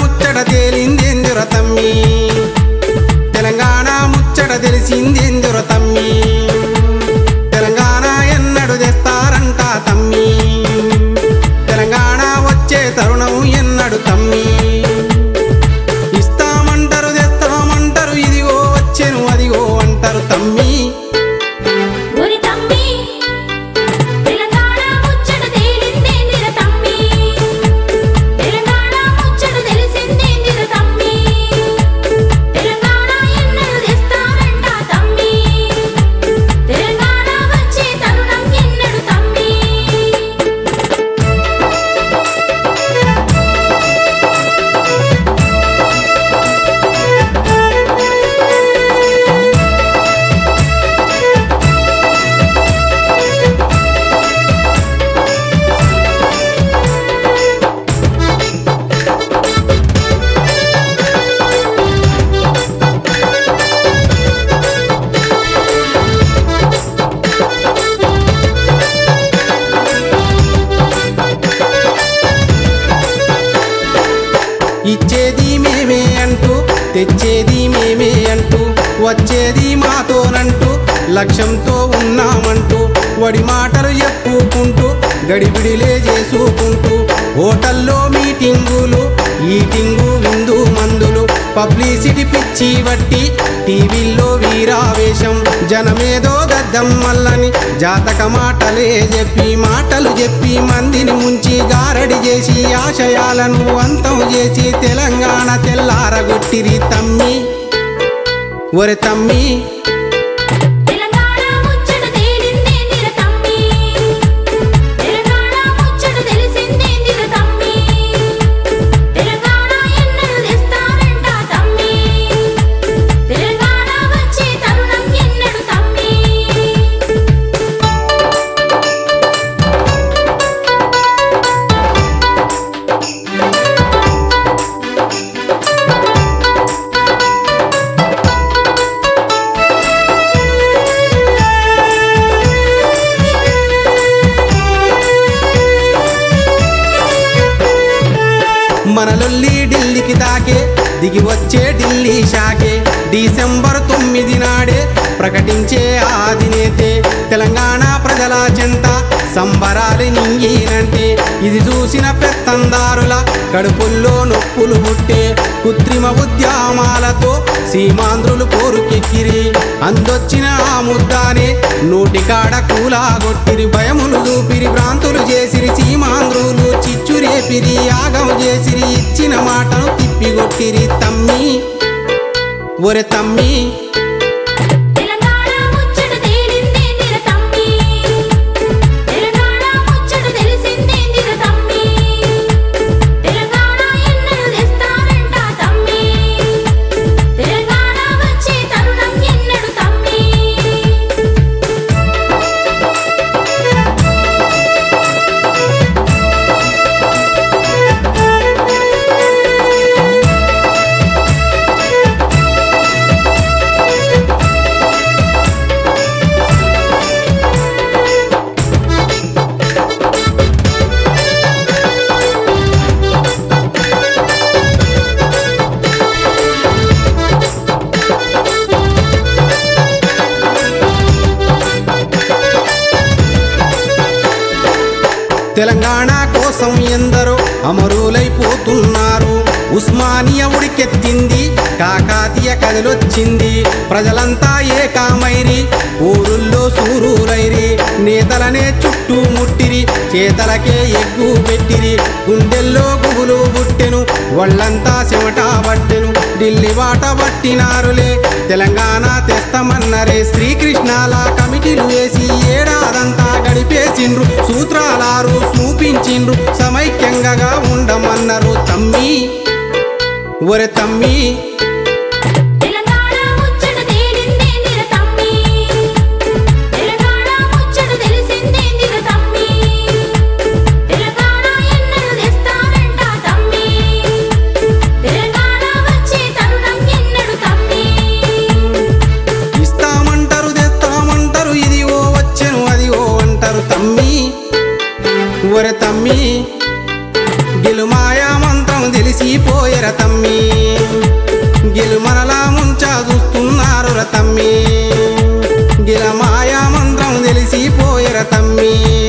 ముచ్చట తేలిందెందుర తమ్మి తెలంగాణ ముచ్చట తెలిసిందెందుర తమ్మి తెలంగాణ ఎన్నడు తెస్తారంట తమ్మి తెలంగాణ వచ్చే తరుణం ఎన్నడు తమ్మి ఇస్తామంటారు తెస్తామంటారు ఇదిగో వచ్చెను అదిగో అంటారు తమ్మి ఒరి తమ్మి తెలంగాణ ముచ్చట తేలిందేందిర తమ్మి తెలంగాణ ముచ్చట తెలిసిందేందిర తమ్మి తెలంగాణ ఎన్నడు తెస్తారంట తమ్మి తెలంగాణ వచ్చే తరుణం ఎన్నడు తమ్మి ఇచ్చేది మేమే అంటూ తెచ్చేది మేమే అంటూ వచ్చేది మాతోనంటూ లక్ష్యంతో ఉన్నామంటూ వడి మాటలు చెప్పుకుంటూ గడిబిడిలే చేసుకుంటూ హోటల్లో మీటింగులు ఈటింగు విందు మందులు పబ్లిసిటీ పిచ్చి బట్టి టీవీల్లో వీరావేశం జనమేదో దద్దమ్మల్లని జాతక మాటలే చెప్పి మాటలు చెప్పి మందిని ముంచి గారడి చేసి ఆశయాలను అంతం చేసి తెలంగాణ తెల్లారగొట్టిరి తమ్మి ఒరే తమ్మి తెలంగాణ ముచ్చట తేలిందేందిర తమ్మి తెలంగాణ ముచ్చట తెలిసిందేందిర తమ్మి తెలంగాణ ఎన్నడు తెస్తారంట తమ్మి తెలంగాణ వచ్చే తరుణం ఎన్నడు తమ్మి మనలొల్లి ఢిల్లీకి దాకే దిగి వచ్చే ఢిల్లీ షాకే డిసెంబర్ తొమ్మిది నాడే ప్రకటించే ఆదినేతే తెలంగాణ ప్రజల చెంత సంబరాలు నింగినంటే ఇది చూసిన పెత్తందారుల కడుపుల్లో నొప్పులు పుట్టే కృత్రిమ ఉద్యమాలతో సీమాంధ్రులు పోరుకెక్కిరి అందొచ్చిన ఆ ముద్దానే నోటికాడ కూలాగొట్టిరి భయములు చూపిరి భ్రాంతులు చేసిరి సీమాంధ్రులు చిచ్చురేపిరి యాగం చేసిరి ఇచ్చిన మాటను తిప్పిగొట్టిరి తమ్మి ఒరే తమ్మి తెలంగాణ ముచ్చట తేలిందేందిర తమ్మి తెలంగాణ ముచ్చట తెలిసిందేందిర తమ్మి తెలంగాణ ఎన్నడు తెస్తారంట తమ్మి తెలంగాణ వచ్చే తరుణం ఎన్నడు తమ్మి తెలంగాణ కోసం ఎందరో అమరులైపోతున్నారు ఉస్మానియా ఉడికెత్తింది కాకాతీయ కదిలొచ్చింది ప్రజలంతా ఏకామైరి ఊరుల్లో సూరూరైరి నేతలనే చుట్టూ ముట్టిరి చేతలకే ఎగ్గు పెట్టిరి గుండెల్లో గుబులు బుట్టెను వాళ్ళంతా చెమట పట్టెను ఢిల్లీ వాట పట్టినారులే తెలంగాణ తెస్తామన్నరే శ్రీకృష్ణాల కమిటీలు వేసి ఏడాదంతా గడిపేసిండ్రు సూత్రాలారు చూపించిండ్రు సమైక్యంగా ఉండమన్నారు తమ్మి ఒరే తమ్మి తెలంగాణ ముచ్చట తేలిందేందిర తమ్మి తెలంగాణ ముచ్చట తెలిసిందేందిర తమ్మి తెలంగాణ ఎన్నడు తెస్తారంట తమ్మి తెలంగాణ వచ్చే తరుణం ఎన్నడు తమ్మి ఇస్తామంటారు తెస్తామంటారు ఇదిగో వచ్చెను అదిగో అంటారు తమ్మి ఒరే తమ్మి గెలుమాయా మంత్రం తెలిసిపో పోయర తమ్మి గిలు మనలా ముంచా చూస్తున్నారు తమ్మి గిల మాయా మంత్రం తెలిసి పోయర తమ్మి